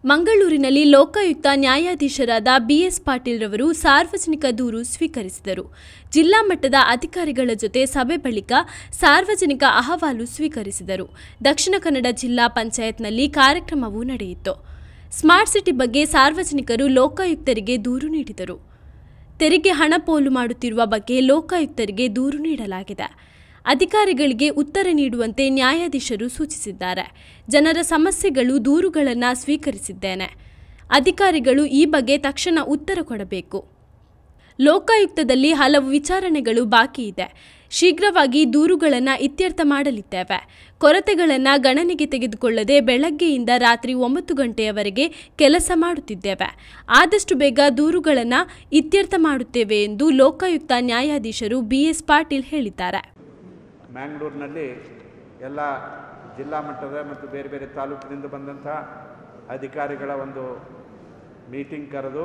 ಮಂಗಳೂರಿನಲ್ಲಿ ಲೋಕಾಯುಕ್ತ ನ್ಯಾಯಾಧೀಶರಾದ ಬಿಎಸ್ ಪಾಟೀಲ್ ರವರು ಸಾರ್ವಜನಿಕ ದೂರು ಸ್ವೀಕರಿಸಿದರು ಜಿಲ್ಲಾ ಮಟ್ಟದ ಅಧಿಕಾರಿಗಳ ಜೊತೆ ಸಭೆ ಬಳಿಕ ಸಾರ್ವಜನಿಕ ಅಹವಾಲು ಸ್ವೀಕರಿಸಿದರು ದಕ್ಷಿಣ ಕನ್ನಡ ಜಿಲ್ಲಾ ಪಂಚಾಯತ್ನಲ್ಲಿ ಕಾರ್ಯಕ್ರಮವೂ ನಡೆಯಿತು ಸ್ಮಾರ್ಟ್ ಸಿಟಿ ಬಗ್ಗೆ ಸಾರ್ವಜನಿಕರು ಲೋಕಾಯುಕ್ತರಿಗೆ ದೂರು ನೀಡಿದರು ತೆರಿಗೆ ಹಣ ಪೋಲು ಮಾಡುತ್ತಿರುವ ಬಗ್ಗೆ ಲೋಕಾಯುಕ್ತರಿಗೆ ದೂರು ನೀಡಲಾಗಿದೆ ಅಧಿಕಾರಿಗಳಿಗೆ ಉತ್ತರ ನೀಡುವಂತೆ ನ್ಯಾಯಾಧೀಶರು ಸೂಚಿಸಿದ್ದಾರೆ ಜನರ ಸಮಸ್ಯೆಗಳು ದೂರುಗಳನ್ನು ಸ್ವೀಕರಿಸಿದ್ದೇನೆ ಅಧಿಕಾರಿಗಳು ಈ ಬಗ್ಗೆ ತಕ್ಷಣ ಉತ್ತರ ಕೊಡಬೇಕು ಲೋಕಾಯುಕ್ತದಲ್ಲಿ ಹಲವು ವಿಚಾರಣೆಗಳು ಬಾಕಿ ಇದೆ ಶೀಘ್ರವಾಗಿ ದೂರುಗಳನ್ನು ಇತ್ಯರ್ಥ ಮಾಡಲಿದ್ದೇವೆ ಕೊರತೆಗಳನ್ನು ಗಣನೆಗೆ ತೆಗೆದುಕೊಳ್ಳದೆ ಬೆಳಗ್ಗೆಯಿಂದ ರಾತ್ರಿ ಒಂಬತ್ತು ಗಂಟೆಯವರೆಗೆ ಕೆಲಸ ಮಾಡುತ್ತಿದ್ದೇವೆ ಆದಷ್ಟು ಬೇಗ ದೂರುಗಳನ್ನು ಇತ್ಯರ್ಥ ಮಾಡುತ್ತೇವೆ ಎಂದು ಲೋಕಾಯುಕ್ತ ನ್ಯಾಯಾಧೀಶರು ಬಿಎಸ್ ಪಾಟೀಲ್ ಹೇಳಿದ್ದಾರೆ ಮ್ಯಾಂಗ್ಳೂರಿನಲ್ಲಿ ಎಲ್ಲ ಜಿಲ್ಲಾ ಮಟ್ಟದ ಮತ್ತು ಬೇರೆ ಬೇರೆ ತಾಲೂಕಿನಿಂದ ಬಂದಂಥ ಅಧಿಕಾರಿಗಳ ಒಂದು ಮೀಟಿಂಗ್ ಕರೆದು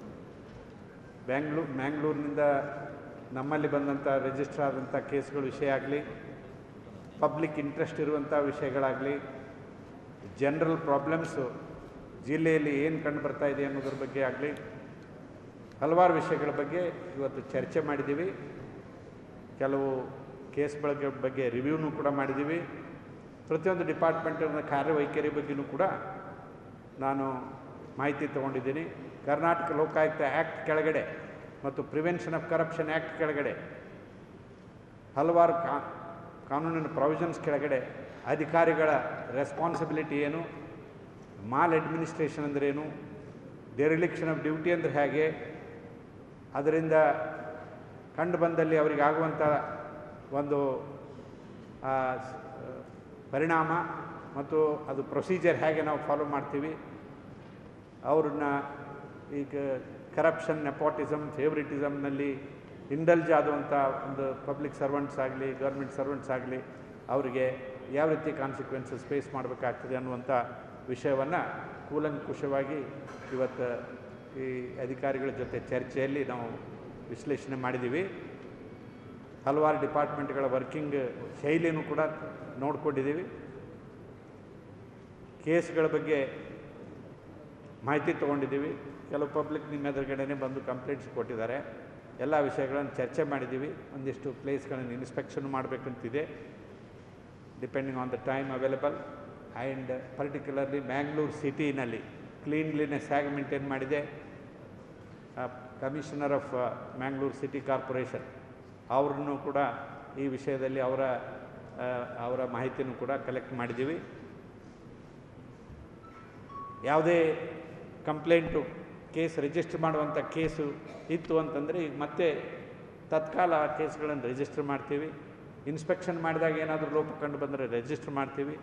ಬ್ಯಾಂಗ್ಳೂರು ಮ್ಯಾಂಗ್ಳೂರಿನಿಂದ ನಮ್ಮಲ್ಲಿ ಬಂದಂಥ ರಿಜಿಸ್ಟರ್ ಆದಂಥ ಕೇಸ್ಗಳ ವಿಷಯ ಆಗಲಿ ಪಬ್ಲಿಕ್ ಇಂಟ್ರೆಸ್ಟ್ ಇರುವಂಥ ವಿಷಯಗಳಾಗಲಿ ಜನರಲ್ ಪ್ರಾಬ್ಲಮ್ಸು ಜಿಲ್ಲೆಯಲ್ಲಿ ಏನು ಕಂಡು ಬರ್ತಾ ಇದೆ ಅನ್ನೋದ್ರ ಬಗ್ಗೆ ಆಗಲಿ ಹಲವಾರು ವಿಷಯಗಳ ಬಗ್ಗೆ ಇವತ್ತು ಚರ್ಚೆ ಮಾಡಿದ್ದೀವಿ ಕೆಲವು ಕೇಸ್ಗಳ ಬಗ್ಗೆ ರಿವ್ಯೂನು ಕೂಡ ಮಾಡಿದ್ದೀವಿ ಪ್ರತಿಯೊಂದು ಡಿಪಾರ್ಟ್ಮೆಂಟಿನ ಕಾರ್ಯವೈಖರಿ ಬಗ್ಗೆಯೂ ಕೂಡ ನಾನು ಮಾಹಿತಿ ತೊಗೊಂಡಿದ್ದೀನಿ ಕರ್ನಾಟಕ ಲೋಕಾಯುಕ್ತ ಆ್ಯಕ್ಟ್ ಕೆಳಗಡೆ ಮತ್ತು ಪ್ರಿವೆನ್ಷನ್ ಆಫ್ ಕರಪ್ಷನ್ ಆ್ಯಕ್ಟ್ ಕೆಳಗಡೆ ಹಲವಾರು ಕಾ ಕಾನೂನಿನ ಪ್ರೊವಿಷನ್ಸ್ ಕೆಳಗಡೆ ಅಧಿಕಾರಿಗಳ ರೆಸ್ಪಾನ್ಸಿಬಿಲಿಟಿ ಏನು ಮಾಲ್ ಅಡ್ಮಿನಿಸ್ಟ್ರೇಷನ್ ಅಂದ್ರೇನು ಡೆರಿಲಿಕ್ಷನ್ ಆಫ್ ಡ್ಯೂಟಿ ಅಂದರೆ ಹೇಗೆ ಅದರಿಂದ ಕಂಡು ಬಂದಲ್ಲಿ ಅವರಿಗೆ ಆಗುವಂಥ ಒಂದು ಆ, ಸ್- ಪರಿಣಾಮ ಮತ್ತು ಅದು ಪ್ರೊಸೀಜರ್ ಹೇಗೆ ನಾವು ಫಾಲೋ ಮಾಡ್ತೀವಿ ಅವ್ರನ್ನ ಈಗ ಕರಪ್ಷನ್ ನೆಪೋಟಿಸಮ್ ಫೇವ್ರಿಟಿಸಮ್ನಲ್ಲಿ ಇಂಡಲ್ಜ್ ಆದಂಥ ಒಂದು ಪಬ್ಲಿಕ್ ಸರ್ವೆಂಟ್ಸ್ ಆಗಲಿ ಗೌರ್ಮೆಂಟ್ ಸರ್ವೆಂಟ್ಸ್ ಆಗಲಿ ಅವರಿಗೆ ಯಾವ ರೀತಿ ಕಾನ್ಸಿಕ್ವೆನ್ಸಸ್ ಫೇಸ್ ಮಾಡಬೇಕಾಗ್ತದೆ ಅನ್ನುವಂಥ ವಿಷಯವನ್ನು ಕೂಲಂಕುಷವಾಗಿ ಇವತ್ತು ಈ ಅಧಿಕಾರಿಗಳ ಜೊತೆ ಚರ್ಚೆಯಲ್ಲಿ ನಾವು ವಿಶ್ಲೇಷಣೆ ಮಾಡಿದ್ದೀವಿ ಹಲವಾರು ಡಿಪಾರ್ಟ್ಮೆಂಟ್ಗಳ ವರ್ಕಿಂಗ್ ಶೈಲಿನೂ ಕೂಡ ನೋಡ್ಕೊಂಡಿದ್ದೀವಿ ಕೇಸ್ಗಳ ಬಗ್ಗೆ ಮಾಹಿತಿ ತೊಗೊಂಡಿದ್ದೀವಿ ಕೆಲವು ಪಬ್ಲಿಕ್ ನಿಮ್ಮ ಎದುರುಗಡೆನೇ ಬಂದು ಕಂಪ್ಲೇಂಟ್ಸ್ ಕೊಟ್ಟಿದ್ದಾರೆ ಎಲ್ಲ ವಿಷಯಗಳನ್ನು ಚರ್ಚೆ ಮಾಡಿದ್ದೀವಿ ಒಂದಿಷ್ಟು ಪ್ಲೇಸ್ಗಳನ್ನು ಇನ್ಸ್ಪೆಕ್ಷನ್ ಮಾಡಬೇಕಂತಿದೆ depending on the time available and particularly Mangalore ಸಿಟಿನಲ್ಲಿ ಕ್ಲೀನ್ಲಿನೆಸ್ ಹೇಗೆ ಮೇಂಟೈನ್ ಮಾಡಿದೆ commissioner of Mangalore city corporation ಅವ್ರನ್ನೂ ಕೂಡ ಈ ವಿಷಯದಲ್ಲಿ ಅವರ ಆ, ಅವರ ಮಾಹಿತಿನೂ ಕೂಡ ಕಲೆಕ್ಟ್ ಮಾಡಿದ್ದೀವಿ ಯಾವುದೇ ಕಂಪ್ಲೇಂಟು ಕೇಸ್ ರಿಜಿಸ್ಟರ್ ಮಾಡುವಂಥ ಕೇಸು ಇತ್ತು ಅಂತಂದರೆ ಈಗ ಮತ್ತೆ ತತ್ಕಾಲ ಆ ಕೇಸ್ಗಳನ್ನು ರಿಜಿಸ್ಟರ್ ಮಾಡ್ತೀವಿ ಇನ್ಸ್ಪೆಕ್ಷನ್ ಮಾಡಿದಾಗ ಏನಾದರೂ ಲೋಪ ಕಂಡು ಬಂದರೆ ರಿಜಿಸ್ಟರ್ ಮಾಡ್ತೀವಿ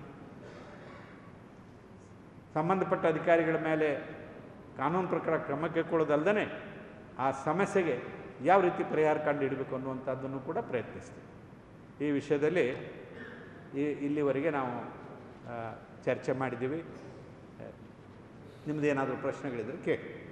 ಸಂಬಂಧಪಟ್ಟ ಅಧಿಕಾರಿಗಳ ಮೇಲೆ ಕಾನೂನು ಪ್ರಕಾರ ಕ್ರಮ ಕೈಗೊಳ್ಳೋದಲ್ದೇ ಆ ಸಮಸ್ಯೆಗೆ ಯಾವ ರೀತಿ ಪರಿಹಾರ ಕಂಡು ಹಿಡಬೇಕು ಅನ್ನುವಂಥದ್ದನ್ನು ಕೂಡ ಪ್ರಯತ್ನಿಸ್ತೀವಿ ಈ ವಿಷಯದಲ್ಲಿ ಈ ಇಲ್ಲಿವರೆಗೆ ನಾವು ಆ, ಚರ್ಚೆ ಮಾಡಿದ್ದೀವಿ ನಿಮ್ಮದು ಏನಾದರೂ ಪ್ರಶ್ನೆಗಳಿದ್ರೆ ಕೇಳಿ